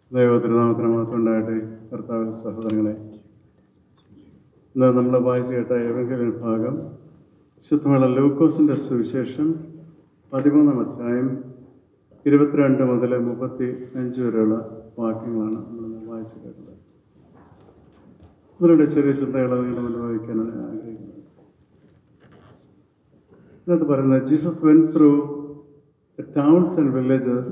ദൈവത്തിരുനാമത്തിന് മാത്രം ഉണ്ടാകട്ടെ കർത്താവിൽ സഹോദരങ്ങളെ ഇന്ന് നമ്മൾ വായിച്ചു കേട്ട ഏവെങ്കിലും ഭാഗം വിശുദ്ധമുള്ള ലൂക്കോസിൻ്റെ സുവിശേഷം പതിമൂന്നാം അധ്യായം ഇരുപത്തിരണ്ട് മുതൽ മുപ്പത്തി അഞ്ച് വരെയുള്ള വാക്യങ്ങളാണ് നമ്മൾ വായിച്ചു കേട്ടത് ഇതിലൂടെ ചെറിയ ചിന്തകൾ നിങ്ങൾ മുന്നിൽ വായിക്കാനാണ് ഞാൻ ആഗ്രഹിക്കുന്നത് ഇതിനകത്ത് പറയുന്നത് Jesus went through towns and villages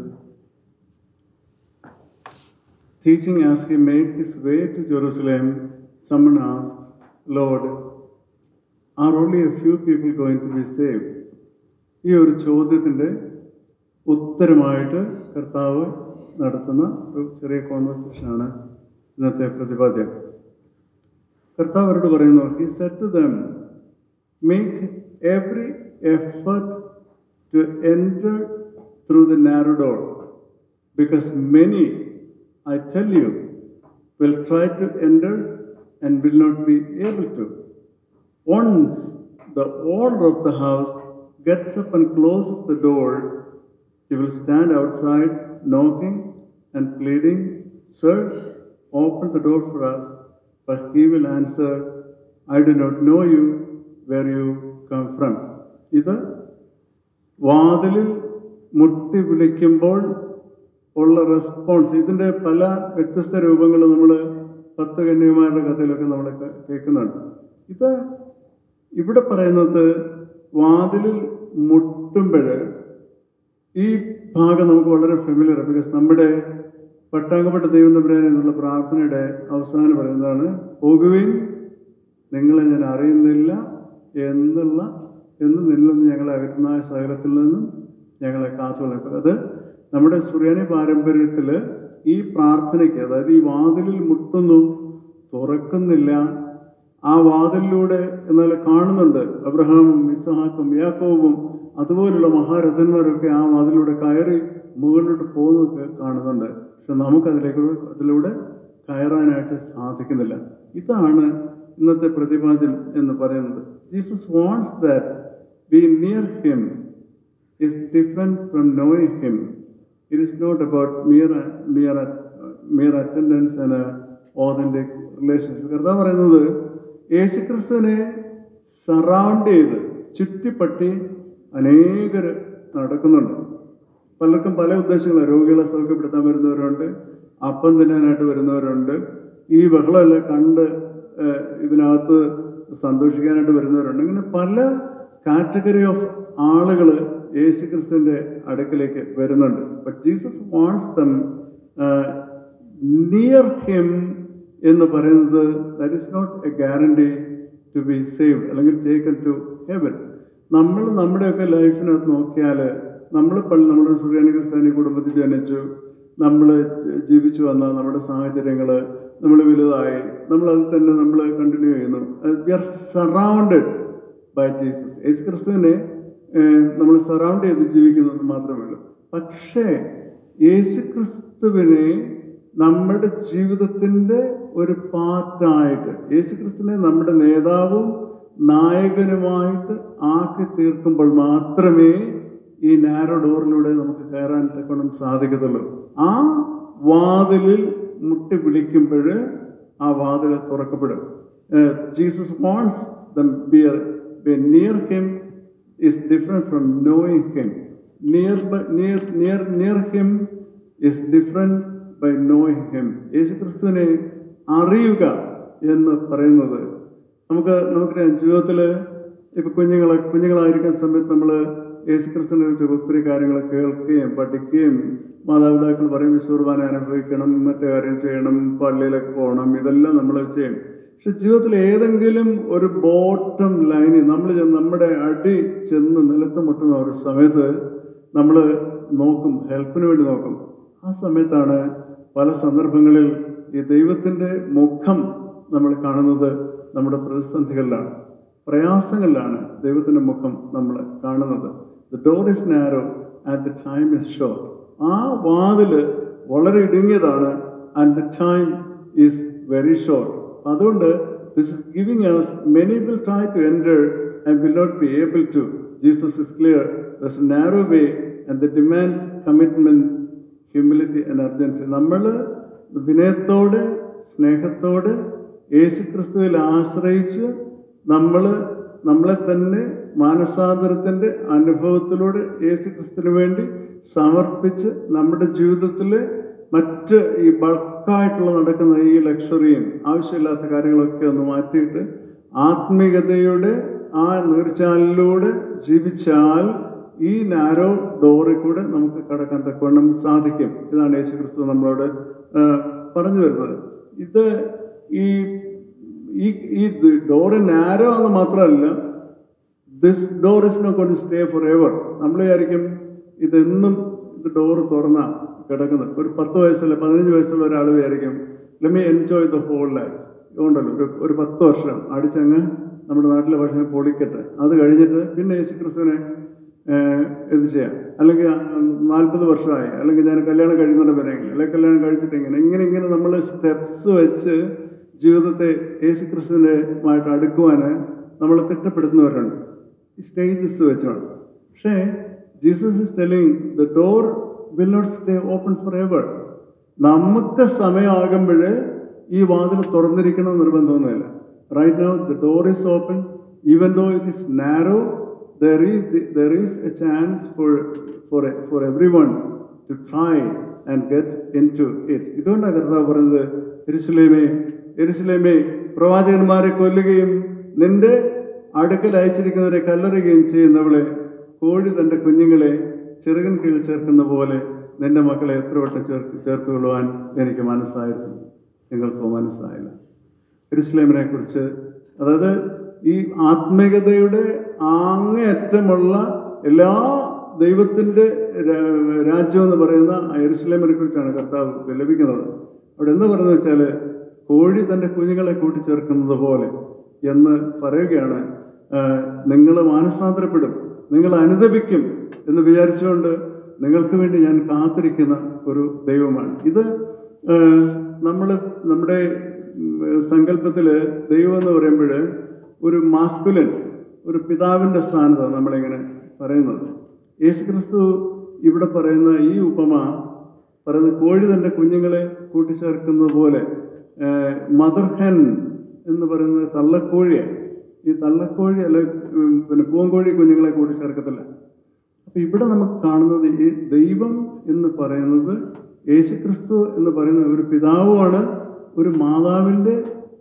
Teaching as he made his way to Jerusalem, someone asked, Lord, are only a few people going to be saved? ഈ ഒരു ചോദ്യത്തിൻ്റെ ഉത്തരമായിട്ട് കർത്താവ് നടത്തുന്ന ഒരു ചെറിയ കോൺവെർസേഷനാണ് ഇന്നത്തെ പ്രതിപാദ്യം കർത്താവ് അവരോട് പറയുന്നു he said to them make every effort to enter through the narrow door because many, I tell you, will try to enter and will not be able to. Once the owner of the house gets up and closes the door, he will stand outside knocking and pleading, Sir, open the door for us. But he will answer, I do not know you, where you come from. ഇത് വാതിലിൽ മുട്ടി വിളിക്കുമ്പോൾ ഉള്ള response ഇതിൻ്റെ പല വ്യത്യസ്ത രൂപങ്ങൾ നമ്മൾ പത്ത് കന്യകുമാരുടെ കഥയിലൊക്കെ നമ്മൾ കേൾക്കുന്നുണ്ട് ഇത് ഇവിടെ പറയുന്നത് വാതിലിൽ മുട്ടുമ്പോൾ ഈ ഭാഗം നമുക്ക് വളരെ ഫെമിലിയർ ബിക്കോസ് നമ്മുടെ പട്ടാങ്കപ്പെട്ട ദൈവം തമ്പുരാൻ എന്നുള്ള പ്രാർത്ഥനയുടെ അവസാനം പറയുന്നതാണ് പോകുവിൻ നിങ്ങളെ ഞാൻ അറിയുന്നില്ല എന്നുള്ള എന്ന് നിന്നിൽ നിന്ന് ഞങ്ങളെ അകറ്റുന്ന സകലത്തിൽ നിന്നും ഞങ്ങളെ കാത്തുകൊള്ളും അത് നമ്മുടെ സുറിയാനി പാരമ്പര്യത്തിൽ ഈ പ്രാർത്ഥനയ്ക്ക് അതായത് ഈ വാതിലിൽ മുട്ടുന്നു തുറക്കുന്നില്ല ആ വാതിലിലൂടെ എന്നാൽ കാണുന്നുണ്ട് അബ്രഹാമും ഇസഹാക്കും യാക്കോവും അതുപോലുള്ള മഹാരഥന്മാരൊക്കെ ആ വാതിലൂടെ കയറി മുകളിലോട്ട് പോകുന്നതൊക്കെ കാണുന്നുണ്ട് പക്ഷെ നമുക്കതിലേക്ക് അതിലൂടെ കയറാനായിട്ട് സാധിക്കുന്നില്ല ഇതാണ് ഇന്നത്തെ പ്രതിപാദ്യം എന്ന് പറയുന്നത് Jesus wants that be near him is different from knowing him it is not about mere mere mere attendance and a authentic relationship കർത്താവ് പറയുന്നത് യേശുക്രിസ്തുവിനെ സറൗണ്ട് ചെയ്ത് ചുറ്റിപ്പറ്റി അനേകർ നടക്കുന്നുണ്ട് പലർക്കും പല ഉദ്ദേശങ്ങളാണ് രോഗികളെ സൗഖ്യപ്പെടുത്താൻ വരുന്നവരുണ്ട് അപ്പം തിന്നാനായിട്ട് വരുന്നവരുണ്ട് ഈ ബഹളമെല്ലാം കണ്ട് ഇതിനകത്ത് സന്തോഷിക്കാനായിട്ട് വരുന്നവരുണ്ട് ഇങ്ങനെ പല കാറ്റഗറി ഓഫ് ആളുകൾ യേശുക്രിസ്തുവിൻ്റെ അടുക്കിലേക്ക് വരുന്നുണ്ട് but Jesus wants them near him എന്ന് പറയുന്നത് that is not a guarantee to be saved അല്ലെങ്കിൽ ടേക്കൺ ടു ഹെവൻ നമ്മൾ നമ്മുടെയൊക്കെ ലൈഫിനകത്ത് നോക്കിയാൽ നമ്മൾ പള്ളി നമ്മുടെ സുറിയാനി ക്രിസ്ത്യാനി കുടുംബത്തിൽ ജനിച്ചു നമ്മൾ ജീവിച്ചു വന്ന നമ്മുടെ സാഹചര്യങ്ങൾ നമ്മൾ വലുതായി നമ്മൾ അതിൽ തന്നെ നമ്മൾ കണ്ടിന്യൂ ചെയ്യുന്നു we are surrounded by Jesus യേശു ക്രിസ്തുവിനെ നമ്മൾ സറൗണ്ട് ചെയ്ത് ജീവിക്കുന്നത് മാത്രമേ ഉള്ളൂ പക്ഷേ യേശുക്രിസ്തുവിനെ നമ്മുടെ ജീവിതത്തിൻ്റെ ഒരു പാർട്ടായിട്ട് യേശുക്രിസ്തുവിനെ നമ്മുടെ നേതാവും നായകനുമായിട്ട് ആക്കി തീർക്കുമ്പോൾ മാത്രമേ ഈ നാരോ ഡോറിലൂടെ നമുക്ക് കയറാൻ തക്കണം സാധിക്കത്തുള്ളൂ ആ വാതിലിൽ മുട്ടി വിളിക്കുമ്പോൾ ആ വാതിൽ തുറക്കപ്പെടും Jesus wants to be near him is different from knowing him. Near, near, near, near him is different by knowing him. യേശു ക്രിസ്തുവിനെ അറിയുക എന്ന് പറയുന്നത് നമുക്ക് നമുക്കറിയാം ജീവിതത്തിൽ ഇപ്പം കുഞ്ഞുങ്ങളെ കുഞ്ഞുങ്ങളായിരിക്കുന്ന സമയത്ത് നമ്മൾ യേശു ക്രിസ്തുവിനെ കുറിച്ച് ഒത്തിരി കാര്യങ്ങൾ കേൾക്കുകയും പഠിക്കുകയും മാതാപിതാക്കൾ പറയും വിശ്വർബാന അനുഭവിക്കണം മറ്റു കാര്യം ചെയ്യണം പള്ളിയിലൊക്കെ പോകണം ഇതെല്ലാം നമ്മൾ ചെയ്യും പക്ഷെ ജീവിതത്തിൽ ഏതെങ്കിലും ഒരു ബോട്ടം ലൈനിൽ നമ്മൾ നമ്മുടെ അടി ചെന്ന് നിലത്ത് മുട്ടുന്ന ഒരു സമയത്ത് നമ്മൾ നോക്കും ഹെൽപ്പിന് വേണ്ടി നോക്കും ആ സമയത്താണ് പല സന്ദർഭങ്ങളിൽ ഈ ദൈവത്തിൻ്റെ മുഖം നമ്മൾ കാണുന്നത് നമ്മുടെ പ്രതിസന്ധികളിലാണ് പ്രയാസങ്ങളിലാണ് ദൈവത്തിൻ്റെ മുഖം നമ്മൾ കാണുന്നത് the door is narrow at the time is short ആ വാതിൽ വളരെ ഇടുങ്ങിയതാണ് and the time is very short അതുകൊണ്ട് this is giving us many will try to enter and will not be able to Jesus is clear thus narrow way and the demands commitment humility and urgency നമ്മൾ വിനയത്തോടെ സ്നേഹത്തോടെ യേശുക്രിസ്തുവിൽ ആശ്രയിച്ച് നമ്മൾ നമ്മളെ തന്നെ മാനസാന്തരത്തിൻ്റെ അനുഭവത്തിലൂടെ യേശുക്രിസ്തുവിന് വേണ്ടി സമർപ്പിച്ച് നമ്മുടെ ജീവിതത്തിൽ മറ്റ് ഈ ബൾക്കായിട്ടുള്ള നടക്കുന്ന ഈ ലക്ഷറിയും ആവശ്യമില്ലാത്ത കാര്യങ്ങളൊക്കെ ഒന്ന് മാറ്റിയിട്ട് ആത്മീയതയുടെ ആ നീർച്ചാലിലൂടെ ജീവിച്ചാൽ ഈ നാരോ ഡോറിൽ കൂടെ നമുക്ക് കടക്കാൻ തക്കവണ്ണം സാധിക്കും ഇതാണ് യേശുക്രിസ്തു നമ്മളോട് ആ, പറഞ്ഞു വരുന്നത് ഇത് ഈ ഈ ഈ ഡോറ് നാരോ എന്ന് മാത്രമല്ല ദിസ് ഡോർ ഇസ് നോ കൊണ്ട് സ്റ്റേ ഫോർ എവർ നമ്മൾ വിചാരിക്കും ഇതെന്നും ഇത് ഡോറ് തുറന്ന കിടക്കുന്നത് ഒരു പത്ത് വയസ്സുള്ള പതിനഞ്ച് വയസ്സുള്ള ഒരാൾ വിചാരിക്കും let me enjoy the whole life ഉണ്ടല്ലോ ഒരു ഒരു പത്ത് വർഷം അടിച്ചങ്ങ് നമ്മുടെ നാട്ടിലെ ഭക്ഷണം പൊളിക്കട്ടെ അത് കഴിഞ്ഞിട്ട് പിന്നെ യേശു ക്രിസ്തുവിനെ ഏഹ്, ഇത് ചെയ്യാം അല്ലെങ്കിൽ നാൽപ്പത് വർഷമായി അല്ലെങ്കിൽ ഞാൻ കല്യാണം കഴിയുന്നുണ്ട് വരെയെങ്കിൽ അല്ലെങ്കിൽ കല്യാണം കഴിച്ചിട്ട് ഇങ്ങനെ ഇങ്ങനെ ഇങ്ങനെ നമ്മൾ സ്റ്റെപ്സ് വെച്ച് ജീവിതത്തെ യേശു ക്രിസ്തുവിനുമായിട്ട് അടുക്കുവാൻ നമ്മൾ തിട്ടപ്പെടുത്തുന്നവരുണ്ട് ഈ സ്റ്റേജസ് വെച്ചുകൊണ്ട് പക്ഷേ Jesus is telling the door will not stay open forever നമുക്ക് സമയമാകുമ്പോൾ ഈ വാതിൽ തുറന്നിരിക്കണം നിർബന്ധമൊന്നുമില്ല right now the door is open even though it is narrow there is there is a chance for for for everyone to try and get into it ഇതുകൊണ്ടാണ് കർത്താവ് പറയുന്നത് എരുസലേമേ എരുസലേമേ പ്രവാചകന്മാരെ കൊല്ലുകയും നിന്റെ അടുക്കൽ അയച്ചിരിക്കുന്നവരെ കല്ലെറുകയും ചെയ്യുന്നവളെ കോഴി തൻ്റെ കുഞ്ഞുങ്ങളെ ചെറുകൻ കീഴിൽ ചേർക്കുന്ന പോലെ നിന്റെ മക്കളെ എത്ര വട്ടം ചേർത്ത് ചേർത്ത് കൊള്ളുവാൻ എനിക്ക് മനസ്സായിരുന്നു നിങ്ങൾക്കോ മനസ്സായില്ല എരുസലേമിനെ കുറിച്ച് അതായത് ഈ ആത്മീയതയുടെ അങ്ങേയറ്റമുള്ള എല്ലാ ദൈവത്തിൻ്റെ രാ- രാജ്യം എന്ന് പറയുന്ന ആ എരുസലേമിനെ കുറിച്ചാണ് കർത്താവ് വിലപിക്കുന്നത് അവിടെ എന്താ പറയുന്നത് വെച്ചാൽ കോഴി തൻ്റെ കുഞ്ഞുങ്ങളെ കൂട്ടിച്ചേർക്കുന്നത് പോലെ എന്ന് പറയുകയാണ് നിങ്ങൾ മാനസാന്തരപ്പെടും നിങ്ങൾ അനുദപിക്കും എന്ന് വിചാരിച്ചുകൊണ്ട് നിങ്ങൾക്ക് വേണ്ടി ഞാൻ കാത്തിരിക്കുന്ന ഒരു ദൈവമാണ് ഇത് നമ്മൾ നമ്മുടെ സങ്കല്പത്തിൽ ദൈവം എന്ന് പറയുമ്പോൾ ഒരു മാസ്കുലൻ ഒരു പിതാവിൻ്റെ സ്ഥാനത്താണ് നമ്മളിങ്ങനെ പറയുന്നത് യേശുക്രിസ്തു ഇവിടെ പറയുന്ന ഈ ഉപമ പറയുന്നത് കോഴി തൻ്റെ കുഞ്ഞുങ്ങളെ കൂട്ടിച്ചേർക്കുന്നത് പോലെ മദർ ഹെൻ എന്ന് പറയുന്നത് തള്ളക്കോഴിയാണ് ഈ തള്ളക്കോഴി അല്ല ഉം, പിന്നെ പൂങ്കോഴി കുഞ്ഞുങ്ങളെ കൂട്ടിച്ചേർക്കത്തില്ല അപ്പൊ ഇവിടെ നമുക്ക് കാണുന്നത് ഈ ദൈവം എന്ന് പറയുന്നത് യേശുക്രിസ്തു എന്ന് പറയുന്ന ഒരു പിതാവുമാണ് ഒരു മാതാവിൻ്റെ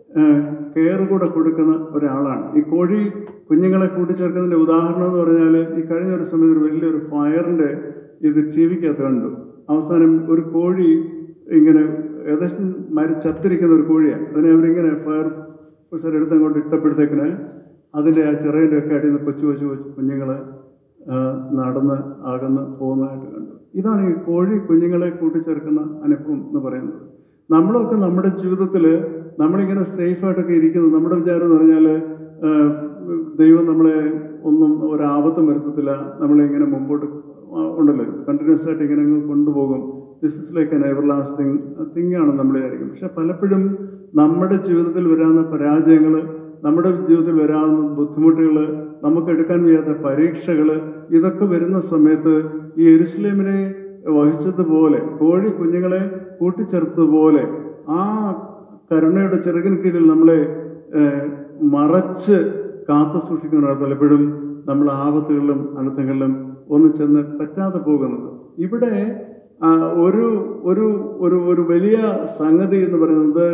കെയർ കൂടെ കൊടുക്കുന്ന ഒരാളാണ് ഈ കോഴി കുഞ്ഞുങ്ങളെ കൂട്ടിച്ചേർക്കുന്നതിൻ്റെ ഉദാഹരണം എന്ന് പറഞ്ഞാൽ ഈ കഴിഞ്ഞ ഒരു സമയത്ത് ഒരു വലിയൊരു ഫയറിൻ്റെ ഇത് ടി വിക്കകത്ത് കണ്ടു അവസാനം ഒരു കോഴി ഇങ്ങനെ ഏകദേശം മരി ചത്തിരിക്കുന്ന ഒരു കോഴിയാണ് അതിനെ അവരിങ്ങനെ ഫയർ ഫോഴ്സർ എടുത്തങ്ങോട്ട് ഇട്ടപ്പോഴത്തേക്കിന് അതിൻ്റെ ആ ചിറയിൻ്റെ ഒക്കെ അടിയിൽ നിന്ന് കൊച്ചു കൊച്ചു കൊച്ചു കുഞ്ഞുങ്ങൾ നടന്ന് അകന്ന് പോകുന്നതായിട്ട് കണ്ടു ഇതാണ് ഈ കോഴി കുഞ്ഞുങ്ങളെ കൂട്ടിച്ചേർക്കുന്ന അനുഭവം എന്ന് പറയുന്നത് നമ്മളൊക്കെ നമ്മുടെ ജീവിതത്തിൽ നമ്മളിങ്ങനെ സേഫായിട്ടൊക്കെ ഇരിക്കുന്നത് നമ്മുടെ വിചാരം എന്ന് പറഞ്ഞാൽ ദൈവം നമ്മളെ ഒന്നും ഒരാപത്തും വരുത്തത്തില്ല നമ്മളിങ്ങനെ മുമ്പോട്ട് ആ, ഉണ്ടല്ലോ കണ്ടിന്യൂസ് ആയിട്ട് ഇങ്ങനെ അങ്ങ് കൊണ്ടുപോകും this is like an everlasting thing ആണ് നമ്മൾ വിചാരിക്കും പക്ഷെ പലപ്പോഴും നമ്മുടെ ജീവിതത്തിൽ വരാവുന്ന പരാജയങ്ങൾ നമ്മുടെ ജീവിതത്തിൽ വരാവുന്ന ബുദ്ധിമുട്ടുകൾ നമുക്ക് എടുക്കാൻ വയ്യാത്ത പരീക്ഷകൾ ഇതൊക്കെ വരുന്ന സമയത്ത് ഈ എരുസലേമിനെ വഹിച്ചതുപോലെ കോഴി കുഞ്ഞുങ്ങളെ കൂട്ടിച്ചേർത്തതുപോലെ ആ കരുണയുടെ ചെറുകിൻ കീഴിൽ നമ്മളെ ഏഹ്, മറച്ച് കാത്തു സൂക്ഷിക്കുന്നതാണ് പലപ്പോഴും നമ്മൾ ആപത്തുകളിലും അനർത്ഥങ്ങളിലും ഒന്ന് ചെന്ന് പറ്റാതെ പോകുന്നത് ഇവിടെ ആ, ഒരു ഒരു ഒരു ഒരു വലിയ സംഗതി എന്ന് പറയുന്നത്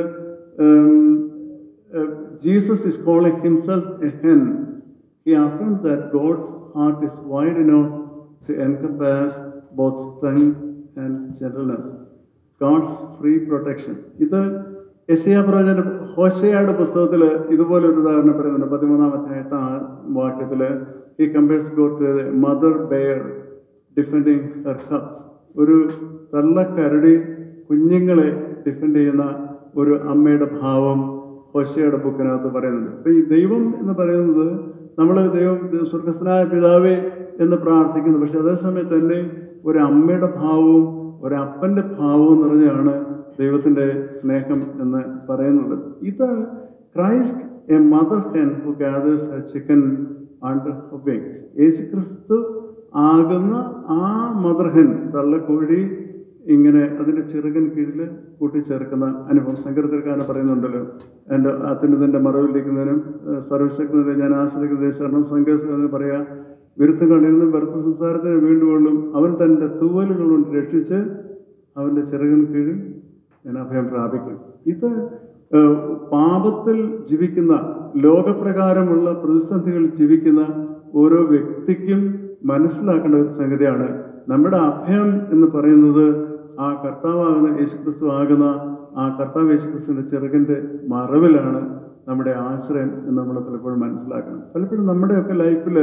Jesus is calling himself a hen He affirms that God's heart is wide enough to encompass both strength and gentleness. God's free protection. ഇത് യശയാ പ്രവചന ഹോശയുടെ പുസ്തകത്തിൽ ഇതുപോലെ ഒരു ഉദാഹരണം പറയുന്നുണ്ട് പതിമൂന്നാമത്തെ എട്ടാം വാക്യത്തിൽ ഈ compares God to mother bear defending her cubs ഒരു തള്ളക്കരടി കുഞ്ഞുങ്ങളെ ഡിഫെൻഡ് ചെയ്യുന്ന ഒരു അമ്മയുടെ ഭാവം ഹോശയുടെ ബുക്കിനകത്ത് പറയുന്നുണ്ട് അപ്പൊ ഈ ദൈവം എന്ന് പറയുന്നത് നമ്മൾ ദൈവം സ്വർഗസ്നായ പിതാവേ എന്ന് പ്രാർത്ഥിക്കുന്നു പക്ഷെ അതേസമയത്ത് തന്നെ ഒരു അമ്മയുടെ ഭാവവും ഒരു അപ്പൻ്റെ ഭാവവും നിറഞ്ഞാണ് ദൈവത്തിൻ്റെ സ്നേഹം എന്ന് പറയുന്നത് ഇത് Christ a mother hen who gathers a chicken under wings യേശു ക്രിസ്തു ആകുന്ന ആ മദർ ഹെൻ തള്ളക്കോഴി ഇങ്ങനെ അതിൻ്റെ ചെറുകൻ കീഴിൽ കൂട്ടിച്ചേർക്കുന്ന അനുഭവം സങ്കീർത്തനക്കാരൻ പറയുന്നുണ്ടല്ലോ എൻ്റെ അത്യുന്നതിൻ്റെ മറവിലിരിക്കുന്നതിനും ഏഹ് സർവശക്തനെ ഞാൻ ആശ്രയിക്കുന്ന ശരണം സങ്കേതം പറയാ വിരുദ്ധം കണ്ടിരുന്നു വ്യർത്ഥ സംസാരത്തിന് വീണ്ടുകൊള്ളും അവൻ തൻ്റെ തൂവലുകൾ കൊണ്ട് രക്ഷിച്ച് അവൻ്റെ ചെറുകൻ കീഴിൽ ഞാൻ അഭയം പ്രാപിക്കും ഇത് ഏഹ്, പാപത്തിൽ ജീവിക്കുന്ന ലോകപ്രകാരമുള്ള പ്രതിസന്ധികളിൽ ജീവിക്കുന്ന ഓരോ വ്യക്തിക്കും മനസ്സിലാക്കേണ്ട ഒരു സംഗതിയാണ് നമ്മുടെ അഭയം എന്ന് പറയുന്നത് ആ കർത്താവാകുന്ന യേശുക്രിസ്തു ആകുന്ന ആ കർത്താവ് യേശുക്രിസ്തുവിന്റെ ചെറുകന്റെ മറവിലാണ് നമ്മുടെ ആശ്രയം എന്ന് നമ്മൾ പലപ്പോഴും മനസ്സിലാക്കണം പലപ്പോഴും നമ്മുടെയൊക്കെ ലൈഫിൽ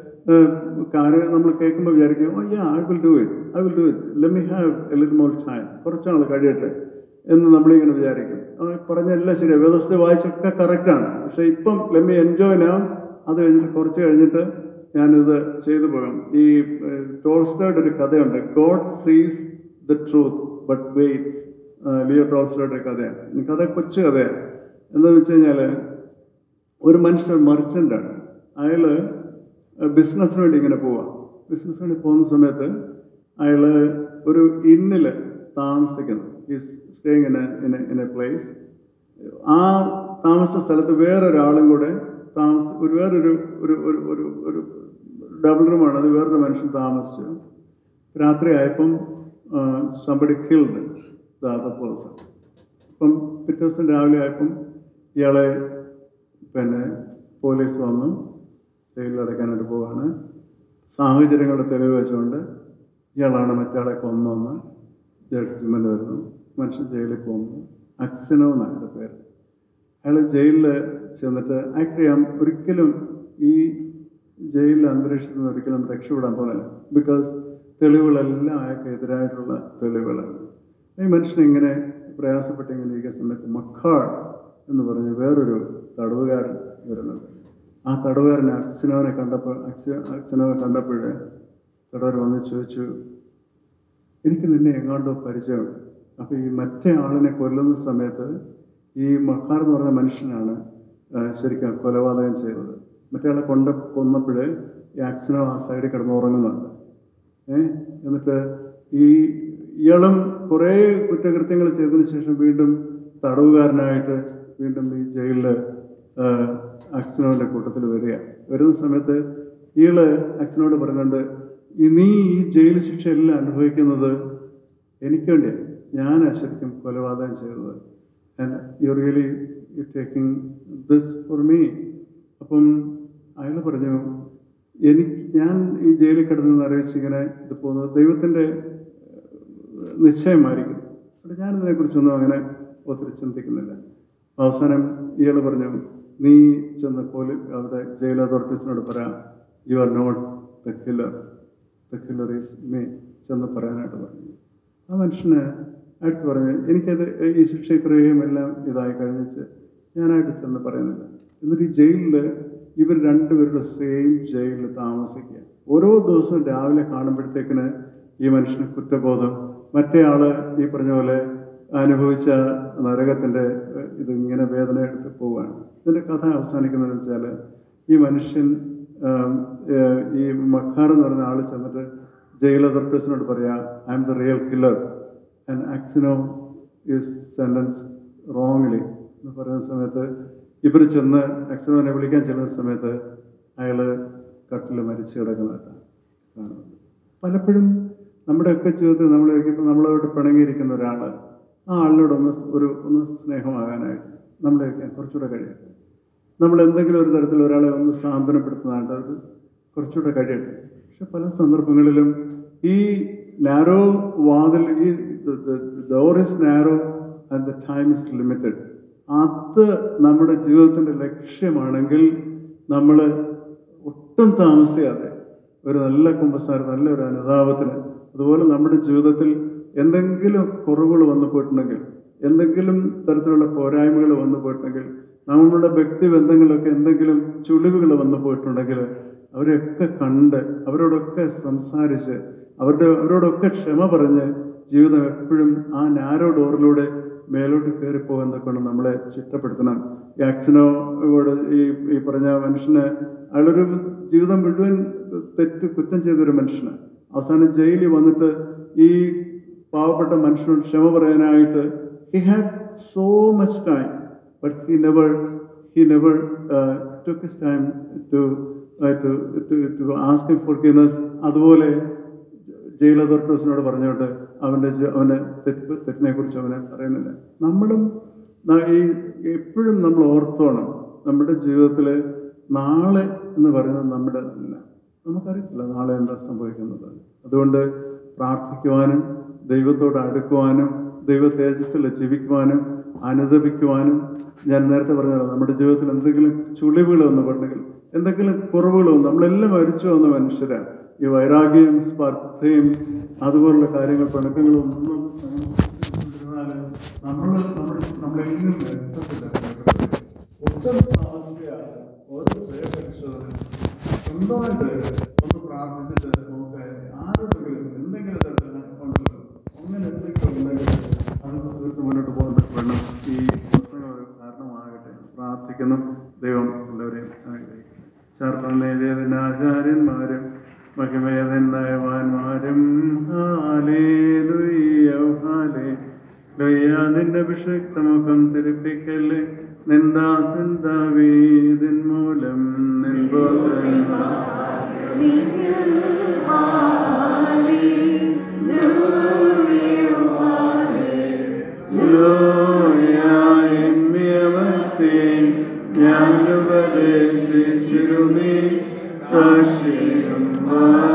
കാര്യം നമ്മൾ കേൾക്കുമ്പോൾ വിചാരിക്കും oh yeah I will do it I will do it let me have a little more time കുറച്ചാൾ കഴിയട്ടെ എന്ന് നമ്മളിങ്ങനെ വിചാരിക്കും ആ, പറഞ്ഞ എല്ലാം ശരിയാണ് വേദസ്ഥ വായിച്ചൊക്കെ കറക്റ്റാണ് പക്ഷേ ഇപ്പം ലെറ്റ് മി എൻജോയ് നാ അത് കഴിഞ്ഞിട്ട് കുറച്ച് കഴിഞ്ഞിട്ട് ഞാനിത് ചെയ്തു പോകാം ഈ ടോൾസ്റ്റോയുടെ ഒരു കഥയുണ്ട് God sees the truth but waits Leo ടോൾസ്റ്റോയുടെ ഒരു കഥയാണ് ഈ കഥ കൊച്ചു കഥയാണ് എന്താണെന്ന് വെച്ച് കഴിഞ്ഞാൽ ഒരു മനുഷ്യൻ മർച്ചൻ്റാണ് അയാൾ ബിസിനസ്സിന് വേണ്ടി ഇങ്ങനെ പോവാം ബിസിനസ്സിന് വേണ്ടി പോകുന്ന സമയത്ത് അയാൾ ഒരു ഇന്നിൽ താമസിക്കുന്നു is staying in in in a place ആ താമസിച്ച സ്ഥലത്ത് വേറൊരാളും കൂടെ താമസ ഒരു വേറൊരു ഒരു ഒരു ഒരു ഒരു ഡബിൾ റൂമാണ് അത് വേറൊരു മനുഷ്യൻ താമസിച്ചു രാത്രി ആയപ്പം somebody killed the other person അപ്പം പിറ്റേ ദിവസം രാവിലെ ആയപ്പം ഇയാളെ പിന്നെ പോലീസ് വന്നു ജയിലിൽ അടയ്ക്കാനായിട്ട് പോവാണ് സാഹചര്യങ്ങളുടെ തെളിവ് വെച്ചുകൊണ്ട് ഇയാളാണ് മറ്റയാളെ കൊന്നതെന്ന് ജഡ്ജ്മെൻ്റ് വരുന്നു മനുഷ്യൻ ജയിലിൽ പോകുന്നു അക്സിനോ എന്നാണ് എൻ്റെ പേര് അയാൾ ജയിലിൽ ചെന്നിട്ട് ആക്ച്വലി ഒരിക്കലും ഈ ജയിലിലെ അന്തരീക്ഷത്തിൽ നിന്ന് ഒരിക്കലും രക്ഷപ്പെടാൻ പോകുന്നില്ല ബിക്കോസ് തെളിവുകളെല്ലാം അയാൾക്ക് എതിരായിട്ടുള്ള തെളിവുകളാണ് ഈ മനുഷ്യൻ ഇങ്ങനെ പ്രയാസപ്പെട്ട് ഇങ്ങനെ ഇരിക്കുന്ന സമയത്ത് മക്കാൾ എന്ന് പറഞ്ഞ് വേറൊരു തടവുകാരൻ വരുന്നുണ്ട് ആ തടവുകാരൻ അക്സിനോനെ കണ്ടപ്പോൾ അക്സി അക്സിനോനെ കണ്ടപ്പോൾ തടവർ വന്ന് ചോദിച്ചു എനിക്ക് നിന്നെ എങ്ങാണ്ടോ പരിചയമുണ്ട് അപ്പോൾ ഈ മറ്റേ ആളിനെ കൊല്ലുന്ന സമയത്ത് ഈ മക്കാർ എന്ന് പറഞ്ഞ മനുഷ്യനാണ് ആ, ശരിക്കും കൊലപാതകം ചെയ്തത് മറ്റേ ആളെ കൊണ്ട കൊന്നപ്പോൾ ഈ ആക്സിനോ ആ സൈഡിൽ കിടന്ന് ഉറങ്ങുന്നുണ്ട് ഏ എന്നിട്ട് ഈ ഇയാളും കുറേ കുറ്റകൃത്യങ്ങൾ ചെയ്തതിന് ശേഷം വീണ്ടും തടവുകാരനായിട്ട് വീണ്ടും ഈ ജയിലിൽ അക്സിനോന്റെ കൂട്ടത്തിൽ വരിക വരുന്ന സമയത്ത് ഇയാള് അക്സിനോട് പറയുന്നുണ്ട് "ഈ നീ ഈ ജയിൽ ശിക്ഷയെല്ലാം അനുഭവിക്കുന്നത് എനിക്ക് വേണ്ടിയാണ് ഞാനാ ശരിക്കും കൊലപാതകം ചെയ്തത് and you really you taking this for me അപ്പം അയാൾ പറഞ്ഞു എനിക്ക് ഞാൻ ഈ ജയിലിൽ കിടന്നെന്ന് അറിയിച്ച് ഇങ്ങനെ ഇത് പോകുന്നത് ദൈവത്തിൻ്റെ നിശ്ചയമായിരിക്കും പക്ഷെ ഞാനിതിനെക്കുറിച്ചൊന്നും അങ്ങനെ ഒത്തിരി ചിന്തിക്കുന്നില്ല അവസാനം ഇയാൾ പറഞ്ഞു നീ ചെന്ന് പോലീ അവിടെ ജയിൽ അതോറിറ്റീസിനോട് പറയാം you are not the killer the killer is me ചെന്ന് പറയാനായിട്ട് പറഞ്ഞു ആ മനുഷ്യന് അടുത്ത് പറഞ്ഞു എനിക്കത് ഈ ശിക്ഷ ഇത്രയും എല്ലാം ഇതായി കഴിഞ്ഞിട്ട് ഞാനായിട്ട് ചെന്ന് പറയുന്നില്ല എന്നിട്ട് ഈ ജയിലിൽ ഇവർ രണ്ടുപേരുടെ സെയിം ജയിലിൽ താമസിക്കുക ഓരോ ദിവസവും രാവിലെ കാണുമ്പോഴത്തേക്കിന് ഈ മനുഷ്യന് കുറ്റബോധം മറ്റേ ആള് ഈ പറഞ്ഞ പോലെ അനുഭവിച്ച നരകത്തിൻ്റെ ഏഹ്, ഇതിങ്ങനെ വേദന എടുത്ത് പോവുകയാണ് ഇതിൻ്റെ കഥ അവസാനിക്കുന്നതെന്ന് വെച്ചാൽ ഈ മനുഷ്യൻ ആം, ഏഹ്, ഈ മഖാർ എന്ന് പറഞ്ഞ ആൾ ചെന്നിട്ട് ജയിൽ അതോറിറ്റീസിനോട് പറയാ I am the real killer and Aksionov is sentence wrongly എന്ന് പറയുന്ന സമയത്ത് ഇവർ ചെന്ന് ആക്സിനോനെ വിളിക്കാൻ ചെല്ലുന്ന സമയത്ത് അയാൾ കട്ടിൽ മരിച്ചു കിടക്കുന്നതായിട്ടാണ് കാണുന്നത് പലപ്പോഴും നമ്മുടെയൊക്കെ ജീവിതത്തിൽ നമ്മൾ ഇപ്പം നമ്മളോട് പിണങ്ങിയിരിക്കുന്ന ഒരാൾ ആ ആളിനോടൊന്ന് ഒരു ഒന്ന് സ്നേഹമാകാനായിട്ട് നമ്മളെയൊക്കെ കുറച്ചുകൂടെ കഴിയട്ടെ നമ്മൾ എന്തെങ്കിലും ഒരു തരത്തിൽ ഒരാളെ ഒന്ന് സാന്ത്വനപ്പെടുത്തുന്നതായിട്ട് അത് കുറച്ചുകൂടെ കഴിയട്ടെ പക്ഷെ പല സന്ദർഭങ്ങളിലും ഈ നാരോ വാതിൽ ഈ door is narrow and the time is limited അത് നമ്മുടെ ജീവിതത്തിൻ്റെ ലക്ഷ്യമാണെങ്കിൽ നമ്മൾ ഒട്ടും താമസിയാതെ ഒരു നല്ല കുമ്പസാരം നല്ല ഒരു അനുതാപത്തിന് അതുപോലെ നമ്മുടെ ജീവിതത്തിൽ എന്തെങ്കിലും കുറവുകൾ വന്നു പോയിട്ടുണ്ടെങ്കിൽ എന്തെങ്കിലും തരത്തിലുള്ള പോരായ്മകൾ വന്നു പോയിട്ടുണ്ടെങ്കിൽ നമ്മുടെ വ്യക്തി ബന്ധങ്ങളിലൊക്കെ എന്തെങ്കിലും ചുളിവുകൾ വന്നു പോയിട്ടുണ്ടെങ്കിൽ അവരെയൊക്കെ കണ്ട് അവരോടൊക്കെ സംസാരിച്ച് അവരുടെ അവരോടൊക്കെ ക്ഷമ പറഞ്ഞ് ജീവിതം എപ്പോഴും ആ നാരോ ഡോറിലൂടെ മേലോട്ട് കയറിപ്പോകാൻ കൊണ്ട് നമ്മളെ ചിട്ടപ്പെടുത്തണം ഈ ആക്സിനോട് ഈ ഈ പറഞ്ഞ മനുഷ്യന് അയാളൊരു ജീവിതം മുഴുവൻ തെറ്റ് കുറ്റം ചെയ്തൊരു മനുഷ്യന് അവസാനം ജയിലിൽ വന്നിട്ട് ഈ പാവപ്പെട്ട മനുഷ്യനോട് ക്ഷമ പറയാനായിട്ട് he had so much time but he never he never took his time to to to ask him forgiveness അതുപോലെ ജയിൽ അതോറിറ്റീസിനോട് പറഞ്ഞുകൊണ്ട് അവൻ്റെ ജ- അവൻ്റെ തെറ്റ് തെറ്റിനെ കുറിച്ച് അവനെ പറയുന്നില്ല നമ്മളും ന- ഈ എപ്പോഴും നമ്മൾ ഓർത്തോണം നമ്മുടെ ജീവിതത്തിൽ നാളെ എന്ന് പറയുന്നത് നമ്മുടെ അല്ല നമുക്കറിയത്തില്ല നാളെ എന്താ സംഭവിക്കുന്നത് അതുകൊണ്ട് പ്രാർത്ഥിക്കുവാനും ദൈവത്തോട് അടുക്കുവാനും ദൈവ തേജസ്സിൽ ജീവിക്കുവാനും അനുദപിക്കുവാനും ഞാൻ നേരത്തെ പറഞ്ഞല്ലോ നമ്മുടെ ജീവിതത്തിൽ എന്തെങ്കിലും ചുളിവുകൾ വന്നിട്ടുണ്ടെങ്കിൽ എന്തെങ്കിലും കുറവുകൾ വന്നു നമ്മളെല്ലാം മരിച്ചു വന്ന മനുഷ്യരാണ് ഈ വൈരാഗ്യവും സ്പർദ്ധയും അതുപോലുള്ള കാര്യങ്ങൾ പിണക്കങ്ങളും ഒന്നും നമ്മൾ നമ്മൾ നമ്മളെങ്കിലും വ്യക്തത്തില്ല ഒട്ടും അവസ്ഥയാണ് ഓരോ സ്വയപരിശോധന സ്വന്തമായിട്ട് ഒന്ന് പ്രാർത്ഥിച്ചിട്ട് നമുക്ക് ആരോടെങ്കിലും എന്തെങ്കിലും തരത്തിൽ ഉണ്ടല്ലോ അങ്ങനെ എന്തെങ്കിലും ഉണ്ടെങ്കിൽ അത് തീർത്ത് മുന്നോട്ട് പോകാൻ വേണം ഈ പ്രശ്നങ്ങൾ ഒരു കാരണമാകട്ടെ പ്രാർത്ഥിക്കുന്നു ദൈവം എല്ലാവരെയും അനുഗ്രഹിക്കട്ടെ ശർമ്മം നേടിയതിന് ആചാര്യന്മാരും മഹിമേതൻ നയവാന്മാരും ഹാലേലുയ്യ ഹാലേ ലയ്യ നിന്റെ അഭിഷേക്ത മുഖം തിരുപ്പിക്കല്ലേ നിന്ദാസൻ ദാവീദിൻ മൂലം നിൻപോത്രന്മാർ ഞാൻ ഉപദേശിച്ചിരുന്നീ സാക്ഷിയും